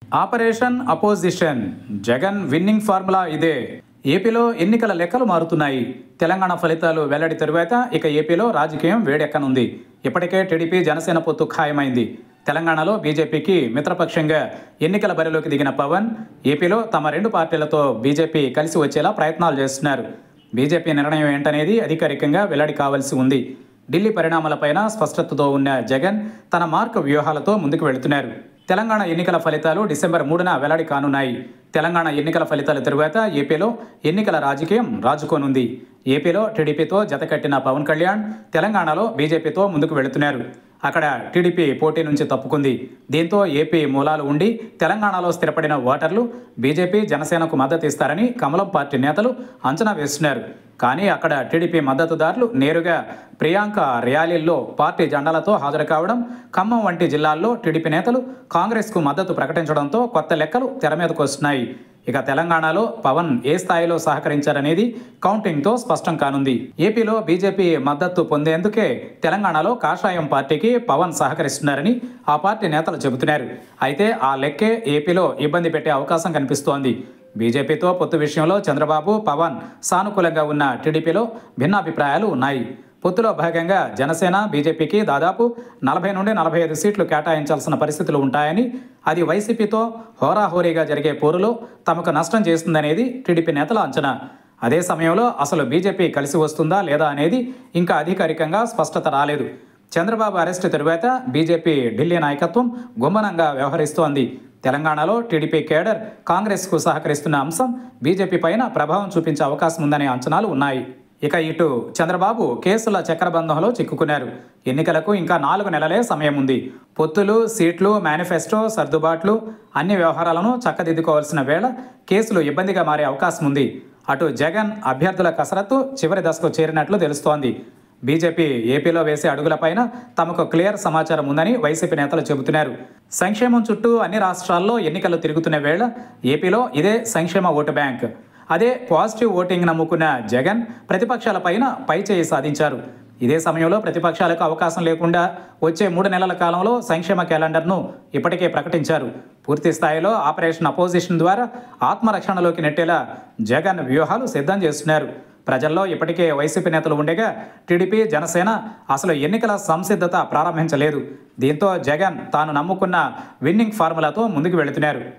operation opposition Jagan winning formula ఇదే ఏపీలో ఎన్నికల లెక్కలు మారుతున్నాయి తెలంగాణ ఫలితాలు వెల్లడి తరువాత ఇక ఏపీలో రాజకీయం వేడెక్కనుంది ఇప్పటికే టీడీపీ జనసేన పొత్తు ఖాయమైంది తెలంగాణలో బీజేపీకి మిత్రపక్షంగా ఎన్నికల బరిలోకి దిగిన పవన్ ఏపీలో తమ రెండు పార్టీలతో బీజేపీ కలిసి వచ్చేలా ప్రయత్నాలు చేస్తున్నారు బీజేపీ నిర్ణయం ఏంటనేది అధికారికంగా వెల్లడి కావాల్సి ఉంది ఢిల్లీ పరిణామాలపైన స్పష్టతతో ఉన్న జగన్ తన మార్క్ వ్యూహాలతో ముందుకు వెళుతున్నారు తెలంగాణ ఎన్నికల ఫలితాలు డిసెంబర్ మూడున వెల్లడి కానున్నాయి తెలంగాణ ఎన్నికల ఫలితాల తరువాత ఏపీలో ఎన్నికల రాజకీయం రాజుకోనుంది ఏపీలో టీడీపీతో జతకట్టిన పవన్ కళ్యాణ్ తెలంగాణలో బీజేపీతో ముందుకు వెళుతున్నారు అక్కడ టీడీపీ పోటీ నుంచి తప్పుకుంది దీంతో ఏపీ మూలాలు ఉండి తెలంగాణలో స్థిరపడిన ఓటర్లు బీజేపీ జనసేనకు మద్దతు ఇస్తారని కమలం పార్టీ నేతలు అంచనా వేస్తున్నారు కానీ అక్కడ టీడీపీ మద్దతుదారులు నేరుగా ప్రియాంక ర్యాలీల్లో పార్టీ జెండాలతో హాజరు కావడం ఖమ్మం వంటి జిల్లాల్లో టీడీపీ నేతలు కాంగ్రెస్కు మద్దతు ప్రకటించడంతో కొత్త లెక్కలు తెర మీదకు వస్తున్నాయి ఇక తెలంగాణలో పవన్ ఏ స్థాయిలో సహకరించారనేది కౌంటింగ్తో స్పష్టం కానుంది ఏపీలో బీజేపీ మద్దతు పొందేందుకే తెలంగాణలో కాషాయం పార్టీకి పవన్ సహకరిస్తున్నారని ఆ పార్టీ నేతలు చెబుతున్నారు అయితే ఆ లెక్కే ఏపీలో ఇబ్బంది పెట్టే అవకాశం కనిపిస్తోంది బీజేపీతో పొత్తు విషయంలో చంద్రబాబు పవన్ సానుకూలంగా ఉన్న టీడీపీలో భిన్నాభిప్రాయాలు ఉన్నాయి పొత్తులో భాగంగా జనసేన బీజేపీకి దాదాపు నలభై నుండి నలభై ఐదు సీట్లు కేటాయించాల్సిన పరిస్థితులు ఉంటాయని అది వైసీపీతో హోరాహోరీగా జరిగే పోరులో తమకు నష్టం చేస్తుందనేది టీడీపీ నేతల అంచనా అదే సమయంలో అసలు బీజేపీ కలిసి వస్తుందా లేదా అనేది ఇంకా అధికారికంగా స్పష్టత రాలేదు చంద్రబాబు అరెస్టు తరువాత బీజేపీ ఢిల్లీ నాయకత్వం గుమ్మనంగా వ్యవహరిస్తోంది తెలంగాణలో టీడీపీ కేడర్ కాంగ్రెస్కు సహకరిస్తున్న అంశం బీజేపీ పైన ప్రభావం చూపించే అవకాశం ఉందనే అంచనాలు ఉన్నాయి ఇక ఇటు చంద్రబాబు కేసుల చక్రబంధంలో చిక్కుకున్నారు ఎన్నికలకు ఇంకా నాలుగు నెలలే సమయం ఉంది పొత్తులు సీట్లు మేనిఫెస్టో సర్దుబాట్లు అన్ని వ్యవహారాలను చక్కదిద్దుకోవాల్సిన వేళ కేసులు ఇబ్బందిగా మారే అవకాశం ఉంది అటు జగన్ అభ్యర్థుల కసరత్తు చివరి దశకు చేరినట్లు తెలుస్తోంది బీజేపీ ఏపీలో వేసే అడుగులపైన తమకు క్లియర్ సమాచారం ఉందని వైసీపీ నేతలు చెబుతున్నారు సంక్షేమం చుట్టూ అన్ని రాష్ట్రాల్లో ఎన్నికలు తిరుగుతున్న వేళ ఏపీలో ఇదే సంక్షేమ ఓటు బ్యాంక్ అదే పాజిటివ్ ఓటింగ్ నమ్ముకున్న జగన్ ప్రతిపక్షాలపైన పైచేయి సాధించారు ఇదే సమయంలో ప్రతిపక్షాలకు అవకాశం లేకుండా వచ్చే మూడు నెలల కాలంలో సంక్షేమ క్యాలెండర్ను ఇప్పటికే ప్రకటించారు పూర్తి స్థాయిలో ఆపరేషన్ అపోజిషన్ ద్వారా ఆత్మరక్షణలోకి నెట్టేలా జగన్ వ్యూహాలు సిద్ధం చేస్తున్నారు ప్రజల్లో ఇప్పటికే వైసీపీ నేతలు ఉండగా టీడీపీ జనసేన అసలు ఎన్నికల సంసిద్ధత ప్రారంభించలేదు దీంతో జగన్ తాను నమ్ముకున్న విన్నింగ్ ఫార్ములాతో ముందుకు వెళుతున్నారు